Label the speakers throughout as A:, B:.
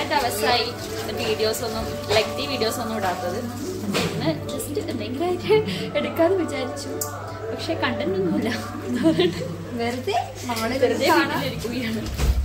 A: ദിവസമായി വീഡിയോസ് ഒന്നും lengthy videos ഒന്നും ഇടാത്തത് അപ്പൊ ഇന്ന് ജസ്റ്റ് എന്തെങ്കിലും ആയിട്ട് എടുക്കാന്ന് വിചാരിച്ചു പക്ഷെ കണ്ടന്റ് ഒന്നുമില്ല
B: വെറുതെ നമ്മള്
A: വെറുതെ വീട്ടിലിരിക്കുകയാണ്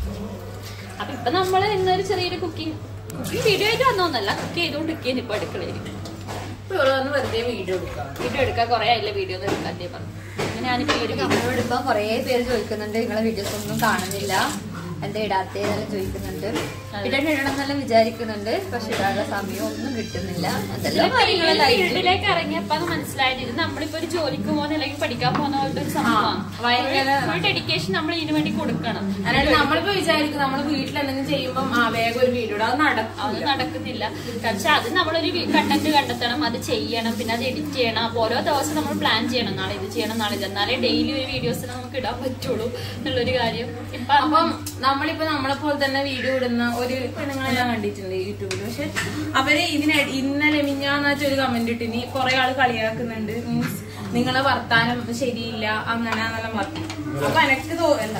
A: അപ്പൊ ഇപ്പൊ നമ്മള് ഇന്നൊരു ചെറിയൊരു കുക്കിംഗ് കുക്കിംഗ് വീഡിയോ ആയിട്ട് വന്നോന്നല്ല കുക്ക് ചെയ്തോണ്ടിരിക്കുന്നു ഇപ്പൊ അടുക്കളയിൽ
C: ഇപ്പൊ ഇവിടെ വന്ന് വെറുതെ വീഡിയോ എടുക്കാം
A: വീഡിയോ എടുക്കാൻ കുറെ ആയില്ല വീഡിയോ ഒന്നും എടുക്കാത്തേ പറഞ്ഞു അങ്ങനെ ഞാനിപ്പോ ഈ ഒരു video
B: നമ്മളോട് ഇപ്പൊ കൊറേ പേര് ചോദിക്കുന്നുണ്ട് നിങ്ങളെ വീഡിയോസ് ഒന്നും കാണുന്നില്ല എന്താ ഇടാത്തേന്നെല്ലാം ചോദിക്കുന്നുണ്ട് ഇടണം ഇടണം എന്നെല്ലാം വിചാരിക്കുന്നുണ്ട് പക്ഷെ ഇടാനുള്ള സമയം ഒന്നും കിട്ടുന്നില്ല അതെല്ലാം കാര്യങ്ങളെല്ലാം
A: ഫീൽഡിലേക്ക് ഇറങ്ങിയപ്പോ അത് മനസ്സിലായത് ഇത് നമ്മളിപ്പോ ഒരു ജോലിക്ക് പോകുന്ന അല്ലെങ്കിൽ പഠിക്കാൻ പോകുന്ന പോലത്തെ ഒരു സംഭവമാണ്
C: ഭയങ്കര-
A: ഫുൾ ഡെഡിക്കേഷൻ നമ്മൾ ഇതിനു വേണ്ടി കൊടുക്കണം
C: അതായത് നമ്മളിപ്പോ വിചാരിക്കും നമ്മള് വീട്ടിൽ എന്തെങ്കിലും ചെയ്യുമ്പം ആ വേഗം ഒരു വീഡിയോ ഇടും അത് നടക്കും
A: അത് നടക്കുന്നില്ല പക്ഷെ അത് നമ്മളൊരു കണ്ടന്റ് കണ്ടെത്തണം അത് ചെയ്യണം പിന്നെ അത് എഡിറ്റ് ചെയ്യണം അപ്പൊ ഓരോ ദിവസം നമ്മൾ പ്ലാൻ ചെയ്യണം നാളെ ഇത് ചെയ്യണം നാളെ ഇത് എന്നാലേ ഡെയിലി ഒരു വീഡിയോസ് നമുക്ക് ഇടാൻ പറ്റുള്ളൂ എന്നുള്ളൊരു കാര്യം ഇപ്പൊ
C: അപ്പം നമ്മളിപ്പോ നമ്മളെ പോലെ തന്നെ വീഡിയോ ഇടുന്ന ഒരു പെണ്ണുങ്ങളെല്ലാം കണ്ടിട്ടുണ്ട് യൂട്യൂബിൽ പക്ഷെ അവര് ഇതിനെ ഇന്നലെ മിഞ്ഞാന്നാച്ച ഒരു കമന്റ് ഇട്ടിനി കുറെ ആള് കളിയാക്കുന്നുണ്ട് മീൻസ് നിങ്ങളെ വർത്താനം ശരിയില്ല അങ്ങനെ എന്നെല്ലാം പറഞ്ഞു അപ്പൊ എനക്ക് തോന്നല്ല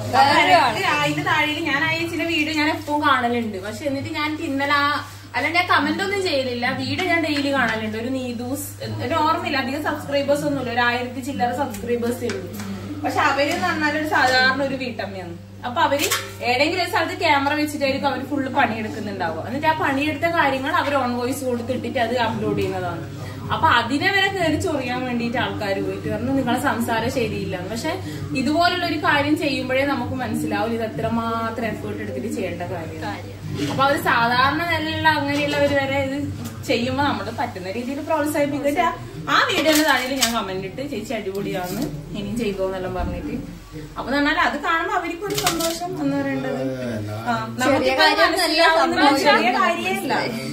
C: അതിന്റെ താഴെ ഞാൻ അയച്ചിന്റെ വീഡിയോ ഞാൻ എപ്പോഴും കാണലുണ്ട് പക്ഷെ എന്നിട്ട് ഞാൻ ഇന്നലെ ആ അല്ല ഞാൻ കമന്റ് ഒന്നും ചെയ്യലില്ല വീഡിയോ ഞാൻ ഡെയിലി കാണലുണ്ട് ഒരു നീതൂസ് ഒരു ഓർമ്മയില്ല അധികം സബ്സ്ക്രൈബേഴ്സ് ഒന്നുമില്ല ഒരു ആയിരത്തി ചില്ലറ സബ്സ്ക്രൈബേഴ്സേ ഉള്ളൂ പക്ഷെ അവര് എന്ന് പറഞ്ഞാൽ ഒരു സാധാരണ ഒരു വീട്ടമ്മയാണ് അപ്പൊ അവര് ഏതെങ്കിലും ഒരു സ്ഥലത്ത് ക്യാമറ വെച്ചിട്ടായിരിക്കും അവർ ഫുള്ള് പണിയെടുക്കുന്നുണ്ടാവുക എന്നിട്ട് ആ പണിയെടുത്ത കാര്യങ്ങൾ അവർ ഓൺ വോയിസ് കൊടുത്തിട്ടിട്ട് അത് അപ്ലോഡ് ചെയ്യുന്നതാണ് അപ്പൊ അതിനെ വരെ കയറി ചൊറിയാൻ വേണ്ടിയിട്ട് ആൾക്കാർ പോയിട്ട് പറഞ്ഞു നിങ്ങളെ സംസാരം ശരിയില്ല പക്ഷെ ഇതുപോലുള്ള ഒരു കാര്യം ചെയ്യുമ്പോഴേ നമുക്ക് മനസ്സിലാവും ഇത് എത്രമാത്രം എഫേർട്ട് എടുത്തിട്ട് ചെയ്യേണ്ട കാര്യം അപ്പൊ അവര് സാധാരണ നിലയിലുള്ള അങ്ങനെയുള്ളവർ വരെ ഇത് ചെയ്യുമ്പോ നമ്മൾ പറ്റുന്ന രീതിയിൽ പ്രോത്സാഹിപ്പിക്കട്ടെ ആ വീഡിയോന്റെ താഴെ ഞാൻ കമന്റ് ഇട്ട് ചേച്ചി അടിപൊളിയാന്ന് ഇനിയും ചെയ്തോന്നെല്ലാം പറഞ്ഞിട്ട് അപ്പൊ പറഞ്ഞാൽ അത് കാണുമ്പോ അവർക്കും ഒരു സന്തോഷം എന്ന് പറയേണ്ടത് ആ, നമുക്കിപ്പോ അത്
B: കാര്യം നല്ല
C: മനസ്സിലാവുന്നത്
B: സംഭവം
C: ചെറിയ കാര്യമല്ല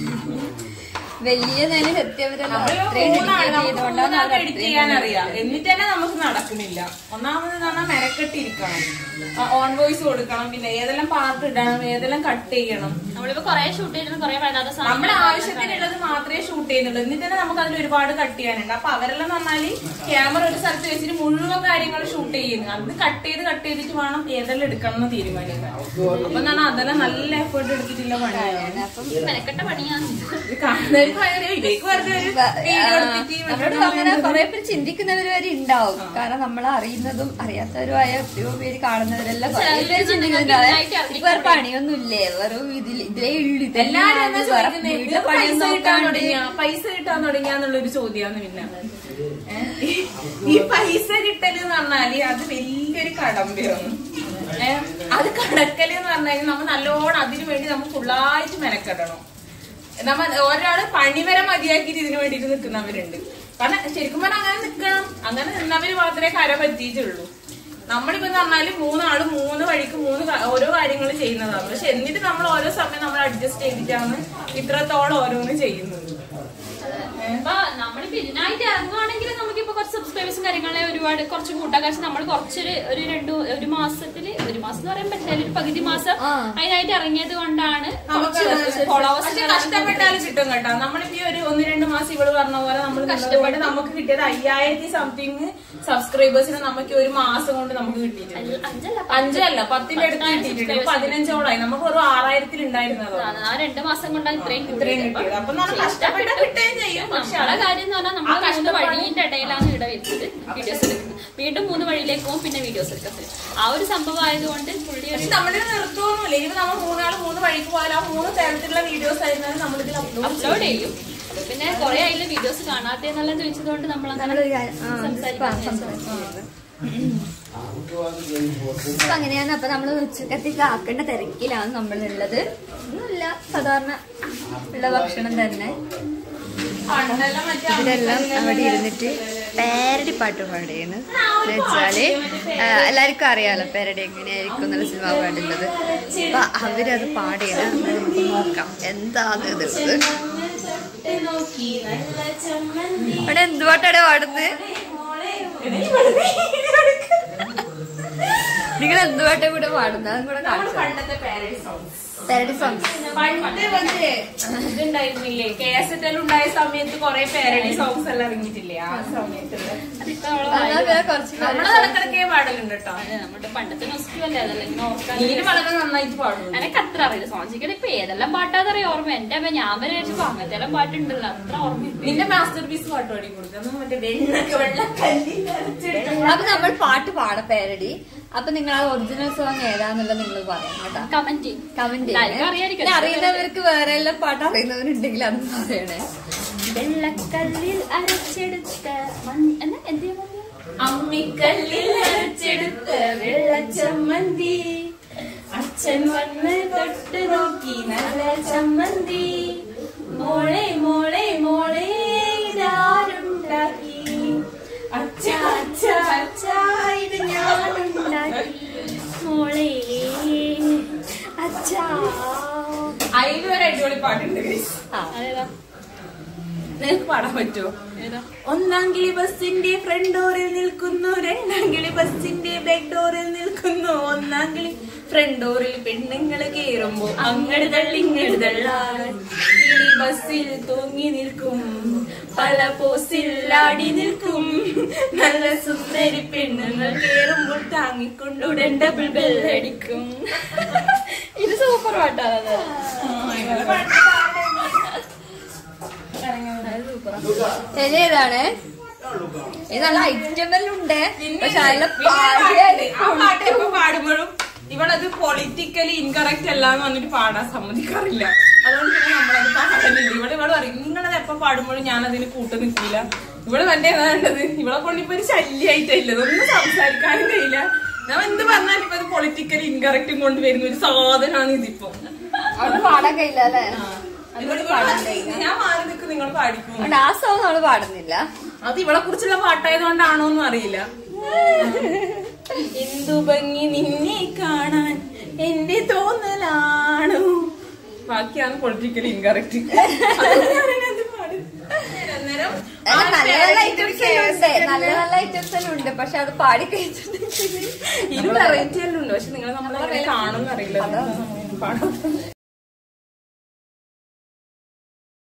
B: വലിയ നില എത്തിയവരല്ല
C: നമ്മള്
B: അത്രയും
C: മൂന്നാണ്
B: dedicate
C: നമുക്ക്
B: ചെയ്തുകൊണ്ടാണ്
C: മൂന്നാൾക്ക്
B: അവർ
C: എഡിറ്റ് ചെയ്യാൻ അറിയാം എന്നിട്ട് തന്നെ നമുക്ക് നടക്കുന്നില്ല ഒന്നാമത് പറഞ്ഞാൽ മെനക്കെട്ടിരിക്കണം ഓൺ വോയിസ് കൊടുക്കണം പിന്നെ ഏതെല്ലാം പാർട്ട് ഇടണം ഏതെല്ലാം കട്ട് ചെയ്യണം
A: നമ്മളിപ്പോ കുറെ ഷൂട്ട് ചെയ്തിട്ട് കുറെ വേണ്ടാത്ത
C: നമ്മുടെ
A: സാധനം
C: ആവശ്യത്തിനുള്ളത് മാത്രമേ ഷൂട്ട് ചെയ്യുന്നുള്ളൂ എന്നിട്ട് തന്നെ നമുക്ക് അതിൽ ഒരുപാട് കട്ട് ചെയ്യാനുണ്ട് അപ്പൊ അവരെല്ലാം പറഞ്ഞാല് ക്യാമറ ഒരു സ്ഥലത്ത് വെച്ചിട്ട് മുഴുവൻ കാര്യങ്ങൾ ഷൂട്ട് ചെയ്യുന്നു അത് കട്ട് ചെയ്ത് കട്ട് ചെയ്തിട്ട് വേണം ഏതെല്ലാം എടുക്കണം എന്ന് തീരുമാനിക്കാൻ അപ്പൊ എന്നാണ് അതെല്ലാം നല്ല എഫേർട്ട് എടുത്തിട്ടുള്ള പണിയാണ്
B: അപ്പം
A: മെനക്കെട്ട പണിയാണ്
C: ഇത് കാണുന്നവർക്ക് ഭയങ്കര ഇവർക്ക് വെറുതെ ഒരു വീഡിയോ എടുത്തിട്ട്
B: നമ്മളോട് അങ്ങനെ കുറെ പേര് ചിന്തിക്കുന്നവര് വരെ ഉണ്ടാവും കാരണം നമ്മൾ അറിയുന്നതും അറിയാത്തവരുമായ എത്രയോ പേര് കാണുന്നവരെല്ലാം കുറെ പേര് ചിന്തിക്കുന്നുണ്ടാവും ഇപ്പൊ വേറെ പണിയൊന്നുമില്ലേ വെറും ഇതിൽ ഇതിലേ ഉള്ളു ഇതെല്ലാം
C: എല്ലാരും എന്താ
B: വേറെ
C: ചോദിക്കുന്നത്
B: വീട്ടിലെ
C: പൈസ
B: പണിയൊന്നും
C: കിട്ടാൻ
B: നോക്കാണ്ട്
C: തുടങ്ങിയ പൈസ കിട്ടാൻ തുടങ്ങിയാന്നുള്ളൊരു ചോദ്യമാണ് പിന്നെ ഏ? ഈ- ഈ പൈസ കിട്ടല് എന്ന് പറഞ്ഞാല് അത് വലിയൊരു കടമ്പയാണ് ഏ? അത് കടക്കല് എന്ന് പറഞ്ഞാൽ നമ്മൾ നല്ലോണം അതിനു വേണ്ടി നമ്മൾ ഫുള്ളായിട്ട് മെനക്കെടണം നമ്മ ഒരാള് പണിവരെ മതിയാക്കിയിട്ട് ഇതിനു വേണ്ടിട്ട് നിൽക്കുന്നവരുണ്ട് കാരണം ശരിക്കും പറഞ്ഞാൽ അങ്ങനെ നിൽക്കണം അങ്ങനെ നിന്നവര് മാത്രമേ കര പറ്റിയിട്ടുള്ളൂ നമ്മളിപ്പോ എന്ന് പറഞ്ഞാല് മൂന്നാള് മൂന്ന് വഴിക്ക് മൂന്ന് ക- ഓരോ കാര്യങ്ങൾ ചെയ്യുന്നതാണ് പക്ഷെ എന്നിട്ട് നമ്മൾ ഓരോ സമയം നമ്മൾ അഡ്ജസ്റ്റ് ചെയ്തിട്ടാണ് ഇത്രത്തോളം ഓരോന്ന് ചെയ്യുന്നത്
A: അപ്പൊ നമ്മളിപ്പോ ഇതിനായിട്ട് ഇറങ്ങുവാണെങ്കിൽ നമുക്കിപ്പോ കുറച്ച് സബ്സ്ക്രൈബേഴ്സും കാര്യങ്ങളെ ഒരുപാട് കുറച്ച് കൂട്ടാൻ കാരണം നമ്മൾ കുറച്ചൊരു ഒരു രണ്ടു ഒരു മാസത്തില് ഒരു മാസം എന്ന് പറയാൻ പറ്റില്ല ഒരു പകുതി മാസം അതിനായിട്ട് ഇറങ്ങിയത് കൊണ്ടാണ്
C: നമുക്ക്
A: ഫോളോവേഴ്സ്
C: പക്ഷെ കഷ്ടപ്പെട്ടാലും കിട്ടും കേട്ടോ നമ്മളിപ്പോ ഈ ഒരു ഒന്ന് രണ്ട് മാസം ഇവള് പറഞ്ഞ പോലെ നമ്മൾ കഷ്ടപ്പെട്ട് നമുക്ക് കിട്ടിയത് അയ്യായിരത്തി സംതിങ് സബ്സ്ക്രൈബേഴ്സിന് നമുക്ക് ഒരു മാസം കൊണ്ട് നമുക്ക് കിട്ടിയിട്ടുണ്ട്
A: അഞ്ചല്ല
C: അഞ്ചല്ല പത്തിന്റെ അടുത്ത് കിട്ടിയിട്ടുണ്ട് പതിനഞ്ചോളായി നമുക്ക് ഒരു ആറായിരത്തിൽ ഉണ്ടായിരുന്നതോ
A: ആ രണ്ട് മാസം കൊണ്ടാണ് ഇത്രയും
C: ഇത്രയും
A: കൂടിയത്.
C: കിട്ടിയത് അപ്പൊ നമ്മൾ കഷ്ടപ്പെട്ട് കിട്ടുകയും ചെയ്യും പക്ഷെ
A: നമ്മളെ കാര്യം എന്ന് പറഞ്ഞാൽ നമ്മൾ
C: ആ
A: മൂന്ന്
C: കഷ്ടപ്പാട്
A: വഴിയുടെ ഇടയിലാണ് ഇവിടെ വെച്ചത് വീഡിയോസ് എടുക്കുന്നത് വീണ്ടും മൂന്ന് വഴിയിലേക്ക് പോകും പിന്നെ വീഡിയോസ് എടുക്കുന്നത് ആ ഒരു സംഭവം ആയതുകൊണ്ട് പുള്ളി ഒരു
C: പക്ഷെ നമ്മളിത് നിർത്തുവൊന്നുമില്ല ഇനി നമ്മൾ മൂന്നാള് മൂന്ന് വഴിക്ക് പോയാൽ ആ മൂന്ന് തരത്തിലുള്ള വീഡിയോസ് ആയിരുന്നാലും നമ്മളിതിൽ അപ്ലോഡ്
A: അപ്ലോഡ് ചെയ്യും അപ്പൊ പിന്നെ കുറെ അതിലെ വീഡിയോസ് കാണാത്തെന്നെല്ലാം ചോദിച്ചതുകൊണ്ട് നമ്മൾ അങ്ങനെ
B: നമ്മളൊരു കാര്യം ആ,
A: സംസാരിക്കാൻ
B: സംസാരിക്കുന്നത്. അപ്പൊ അങ്ങനെയാണ് അപ്പൊ നമ്മള് ഉച്ചക്കത്തേക്ക് ആക്കേണ്ട തിരക്കിലാണ് നമ്മളുള്ളത് ഒന്നുമില്ല സാധാരണ ഉള്ള ഭക്ഷണം തന്നെ
C: പണ്ടെല്ലാം മറ്റേ
B: ഇവരെല്ലാം അവിടെ ഇരുന്നിട്ട് പാരഡി പാട്ട് പാടിയാണ് എന്ന് വെച്ചാല് ആ, എല്ലാവർക്കും അറിയാലോ പാരഡി എങ്ങനെയായിരിക്കും എന്നുള്ള സിനിമ പാടുന്നത് അപ്പൊ അവരത് പാടിയാണ് നമുക്ക് നോക്കാം എന്താണ് ഇതുള്ളത്
C: നോക്കി നല്ല ചമ്മന്തി
B: അവിടെ എന്ത് പാട്ടാണ് പാടുന്നത് നിങ്ങൾ എന്ത് പാട്ടും കൂടെ പാടുന്നത് അതും കൂടെ
C: നമ്മൾ
B: കാണിച്ചു
C: പണ്ടത്തെ പാരഡി സോങ്സ്
B: പാരഡി സോങ്സ്
C: പണ്ട് മറ്റേ ഇതുണ്ടായിരുന്നില്ലേ കെ എസ് എറ്റ് ഉണ്ടായ സമയത്ത് കൊറേ പാരഡി സോങ്സ് എല്ലാം ഇറങ്ങിയിട്ടില്ലേ ആ സമയത്തുള്ള
A: അതിപ്പോ അവള്
B: അതാ കുറച്ച്
C: നമ്മള് നടക്കിടക്കേ പാടലുണ്ട് കേട്ടോ
A: അതെ, നമ്മുടെ പണ്ടത്തെ നൊസ്റ്റു അല്ലേ അതല്ലെങ്കിൽ ഓർക്കാൻ
C: നീന് വളരെ നന്നായിട്ട് പാടും
A: എനിക്ക് അത്ര അറിയില്ല സോഞ്ചിക്കടെ ഇപ്പൊ ഏതെല്ലാം പാട്ടാന്നറിയ ഓർമ്മ എന്റെ അമ്മ ഞാൻ വരെ വെച്ചു അങ്ങനത്തെ എല്ലാം പാട്ടുണ്ടല്ലോ അത്ര ഓർമ്മയില്ല
C: നിന്റെ മാസ്റ്റർ പീസ് പാട്ട് പാടി കൊടുക്കാം മറ്റേ വെണ്ണൊക്കെ വെള്ളക്കല്ലിൽ അരച്ചിട്ട്
B: അപ്പൊ നമ്മൾ പാട്ട് പാടാം പാരഡി അപ്പൊ നിങ്ങൾ ആ ഒറിജിനൽ സോങ് ഏതാന്നുള്ളത് നിങ്ങൾ പറയാം കേട്ടോ
A: കമന്റ്
B: കമന്റ്
A: എല്ലാവർക്കും അറിയായിരിക്കും.
B: അറിയുന്നവർക്ക് വേറെ എല്ലാം പാട്ട് അറിയുന്നവരുണ്ടെങ്കിൽ അത് പറയണേ
A: വെള്ളക്കല്ലിൽ അരച്ചെടുത്ത മഞ്ഞ എന്നാ എന്ത് ചെയ്യാൻ പറഞ്ഞേ?
C: അമ്മിക്കല്ലിൽ അരച്ചെടുത്ത വെള്ളച്ചമ്മന്തി അച്ഛൻ വന്ന് തൊട്ട് നോക്കി നല്ല ചമ്മന്തി മോളെ മോളെ മോളെ ഇതാരുണ്ടാക്കി അച്ഛ അച്ഛ അച്ഛ ഇത് ഞാനുണ്ടാക്കി
A: മോളെ അച്ഛാ
C: അതിലൊരു അടിപൊളി പാട്ടുണ്ട് guys.
A: അതേതാ
C: നിനക്ക് പാടാൻ പറ്റുമോ
A: ഏതാ
C: ഒന്നാം കിളി ബസിന്റെ ഫ്രണ്ട് ഡോറിൽ നിൽക്കുന്നു രണ്ടാം കിളി ബസിന്റെ ബാക്ക് ഡോറിൽ നിൽക്കുന്നു ഒന്നാം കിളി ഫ്രണ്ട് ഡോറിൽ പെണ്ണുങ്ങള് കേറുമ്പോ അങ്ങട് തള്ളി ഇങ്ങട് തള്ളാൻ കിളി ബസ്സിൽ തൂങ്ങി നിൽക്കും പല പോസിൽ ആടി നിൽക്കും നല്ല സുന്ദരി പെണ്ണുങ്ങൾ കേറുമ്പോൾ താങ്ങിക്കൊണ്ടുടൻ ഡബിൾ ബെൽ അടിക്കും
A: ഇത് സൂപ്പർ പാട്ടാണ്
B: ശരി ഏതാണ് ഇത് നല്ല ഐറ്റമെല്ലുണ്ട് പക്ഷെ നല്ല
C: ആ പാട്ട് എപ്പോ പാടുമ്പോഴും ഇവളത് പൊളിറ്റിക്കലി ഇൻകറക്റ്റ് അല്ല എന്ന് പറഞ്ഞിട്ട് പാടാൻ സമ്മതിക്കാറില്ല അതുകൊണ്ട് പിന്നെ നമ്മളത് പാടുന്നില്ല ഇവിടെ ഇവിടെ പറയും നിങ്ങളത് എപ്പോ പാടുമ്പോഴും ഞാൻ അതിന് കൂട്ട് നിൽക്കില്ല ഇവിടെ മറ്റേ ഏതാ വേണ്ടത് ഇവളെ കൊണ്ട് ഇപ്പൊ ഒരു ശല്യായിട്ടില്ല ഒന്നും സംസാരിക്കാനും കഴിയില്ല ഞാൻ എന്ത് പറഞ്ഞാലും ഇപ്പൊ അത് പൊളിറ്റിക്കലി ഇൻകറക്റ്റും കൊണ്ട് വരുന്ന ഒരു സാധനമാണ് ഇതിപ്പോ
B: അവിടെ പാടാൻ കഴിയില്ല അല്ലേ
C: ഇവള് പറയും, ഞാൻ മാറി നിൽക്കും നിങ്ങൾ പാടിക്കും
B: അതുകൊണ്ട് ആ സോങ് നമ്മള് പാടുന്നില്ല
C: അത് ഇവളെ കുറിച്ചുള്ള പാട്ടായതുകൊണ്ടാണോ എന്നും അറിയില്ല എന്തു ഭംഗി നിന്നെ കാണാൻ എന്റെ തോന്നലാണു ബാക്കിയാണ് പൊളിറ്റിക്കൽ ഇൻകറക്റ്റ്
B: അല്ല, നല്ല നല്ല ഐറ്റംസ് എല്ലാം ഉണ്ട് നല്ല നല്ല ഐറ്റംസ് എല്ലാം ഉണ്ട് പക്ഷെ അത് പാടി കഴിച്ചിട്ടുണ്ടെങ്കിൽ
C: ഇത് വെറൈറ്റി എല്ലാം ഉണ്ട് പക്ഷെ നിങ്ങൾ നമ്മളെ കാണുമെന്ന് അറിയില്ല പാടാം